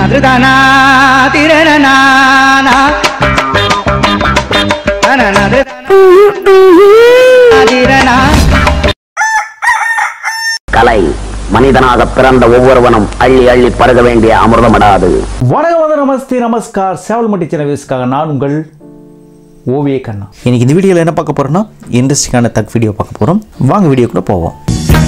நதுதானா திரணனானா தனனது திரணா கலை மனிதனாக பிறந்த ஒவ்வொருவனும் அள்ளி அள்ளி பருக வேண்டிய அமிர்தமடாது வணக்கம் வந்து நமஸ்தே நமஸ்கார் சேவல்மட்டி சேனல்ஸ்க்காக நான் உங்கள் ஓவிய கண்ணா இன்னைக்கு இந்த வீடியோவில் என்ன பார்க்க போறோம்னா இன்ட்ரெஸ்டிங்கான தக் வீடியோ பார்க்க போகிறோம் வாங்க வீடியோக்குள்ள போவோம்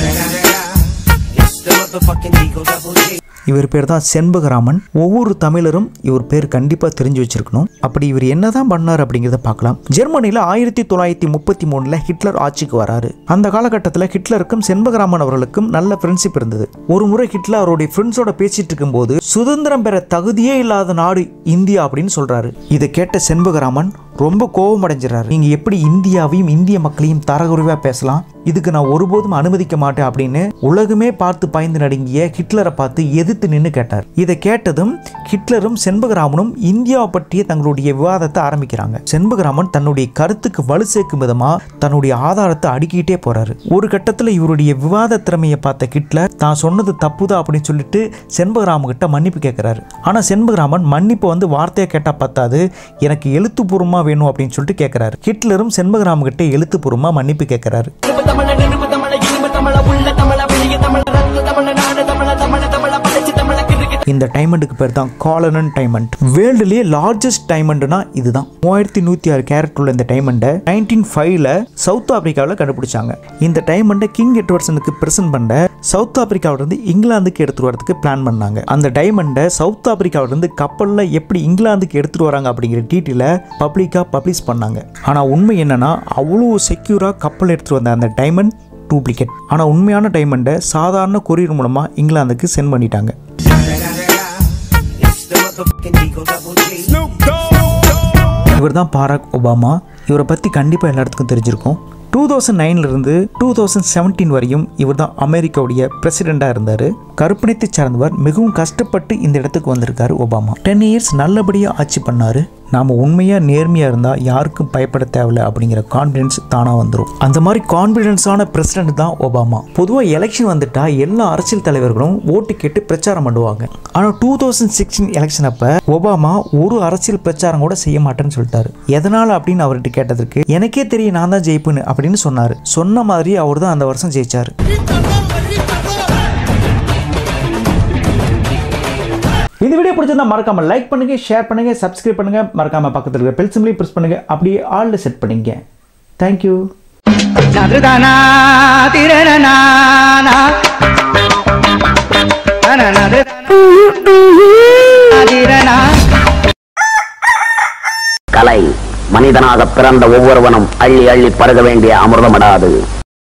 இவர் பேர் தான் செண்பகராமன் ஒவ்வொரு தமிழரும் இவர் பேர் கண்டிப்பாக தெரிஞ்சு வச்சிருக்கணும் அப்படி இவர் என்னதான் பண்ணார் அப்படிங்கிறத பார்க்கலாம் ஜெர்மனியில் ஆயிரத்தி தொள்ளாயிரத்தி முப்பத்தி மூணில் ஹிட்லர் ஆட்சிக்கு வராரு அந்த காலகட்டத்தில் ஹிட்லருக்கும் செண்பகராமன் அவர்களுக்கும் நல்ல ஃப்ரெண்ட்ஷிப் இருந்தது ஒரு முறை ஹிட்லர் அவருடைய ஃப்ரெண்ட்ஸோட பேசிட்டு இருக்கும்போது சுதந்திரம் பெற தகுதியே இல்லாத நாடு இந்தியா அப்படின்னு சொல்றாரு இதை கேட்ட செண்பகராமன் ரொம்ப கோபம் அடைஞ்சிடறாரு நீங்க எப்படி இந்தியாவையும் இந்திய மக்களையும் தரகுறைவா பேசலாம் இதுக்கு நான் ஒருபோதும் அனுமதிக்க மாட்டேன் அப்படின்னு உலகமே பார்த்து பயந்து நடுங்கிய ஹிட்லரை பார்த்து எதிர்த்து நின்று கேட்டார் இதை கேட்டதும் ஹிட்லரும் செண்பகராமனும் இந்தியாவை பற்றிய தங்களுடைய விவாதத்தை ஆரம்பிக்கிறாங்க செண்பகராமன் தன்னுடைய கருத்துக்கு வலு சேர்க்கும் விதமா தன்னுடைய ஆதாரத்தை அடுக்கிட்டே போறாரு ஒரு கட்டத்தில் இவருடைய விவாத திறமையை பார்த்த ஹிட்லர் தான் சொன்னது தப்புதான் அப்படின்னு சொல்லிட்டு செண்பகராமன் கிட்ட மன்னிப்பு கேட்கிறாரு ஆனா செண்பகராமன் மன்னிப்பு வந்து வார்த்தையை கேட்டா பத்தாது எனக்கு எழுத்துப்பூர்வமா வேணும் அப்படின்னு சொல்லிட்டு கேட்கிறாரு ஹிட்லரும் செண்பகராமன் கிட்ட எழுத்துப்பூர்வமா மன்னிப்பு கேட்கிறாரு தமிழ நிருப தமிழ இனிம தமிழ உள்ள தமிழ வெளிய தமிழ ரத்த தமிழ நாடு தமிழ தமிழ தமிழ படைச்சு தமிழ கிறுக்கு இந்த டைமண்டுக்கு பேர் தான் காலனன் டைமண்ட் வேர்ல்டுலேயே லார்ஜஸ்ட் டைமண்ட்னா இதுதான் மூவாயிரத்தி நூற்றி ஆறு கேரட் உள்ள இந்த டைமண்டை நைன்டீன் ஃபைவ்ல சவுத் ஆப்பிரிக்காவில் கண்டுபிடிச்சாங்க இந்த டைமண்டை கிங் எட்வர்ட்சனுக்கு பிரசன்ட் பண்ண சவுத் ஆப்பிரிக்காவிலிருந்து இங்கிலாந்துக்கு எடுத்துட்டு வரதுக்கு பிளான் பண்ணாங்க அந்த டைமண்டை சவுத் ஆப்பிரிக்காவிலிருந்து கப்பலில் எப்படி இங்கிலாந்துக்கு எடுத்துட்டு வராங்க அப்படிங்கிற டீட்டெயிலை பப்ளிக்காக பப்ளிஷ் பண்ணாங்க ஆனால் உண்மை என்னன்னா அவ்வளோ செக்யூராக கப்பல் எடுத்துட்டு வந்த அந்த டைமண்ட் டூப்ளிகேட் ஆனால் உண்மையான டைமண்டை சாதாரண கொரியர் மூலமாக இங்கிலாந்துக்கு சென்ட் பண்ணிட்டாங்க இவர் தான் பாராக் ஒபாமா இவரை பற்றி கண்டிப்பாக எல்லாத்துக்கும் தெரிஞ்சிருக்கும் டூ தௌசண்ட் நைன்லேருந்து டூ தௌசண்ட் செவன்டீன் வரையும் இவர் தான் அமெரிக்காவுடைய பிரசிடெண்ட்டாக இருந்தார் கருப்பினத்தை சார்ந்தவர் மிகவும் கஷ்டப்பட்டு இந்த இடத்துக்கு வந்திருக்காரு ஒபாமா டென் இயர்ஸ் நல்லபடியாக ஆட்சி பண்ணார் நாம் உண்மையாக நேர்மையாக இருந்தால் யாருக்கும் பயப்பட தேவையில்ல அப்படிங்கிற கான்ஃபிடென்ஸ் தானாக வந்துடும் அந்த மாதிரி கான்ஃபிடென்ஸான பிரசிடென்ட் தான் ஒபாமா பொதுவாக எலெக்ஷன் வந்துட்டா எல்லா அரசியல் தலைவர்களும் ஓட்டு கேட்டு பிரச்சாரம் பண்ணுவாங்க ஆனால் டூ தௌசண்ட் சிக்ஸ்டீன் எலெக்ஷன் அப்போ ஒபாமா ஒரு அரசியல் பிரச்சாரம் கூட செய்ய மாட்டேன்னு சொல்லிட்டாரு எதனால் அப்படின்னு அவர்கிட்ட கேட்டதற்கு எனக்கே தெரியும் நான் தான் ஜெயிப்புன்னு அப்படின்னு சொன்னார் சொன்ன மாதிரி அவர் தான் அந்த வருஷம் ஜெயிச்சார் இந்த வீடியோ பிடிச்சிருந்தா மறக்காம லைக் பண்ணுங்க ஷேர் பண்ணுங்க சப்ஸ்கிரைப் பண்ணுங்க மறக்காம பக்கத்தில் இருக்கிற பெல் சிம்லையும் ப்ரெஸ் பண்ணுங்க அப்படியே ஆல்ல செட் பண்ணிங்க தேங்க்யூ நதுதானா திரணனானா தனனது திரணா கலை மனிதனாக பிறந்த ஒவ்வொருவனும் அள்ளி அள்ளி பருக வேண்டிய அமிர்தமடாது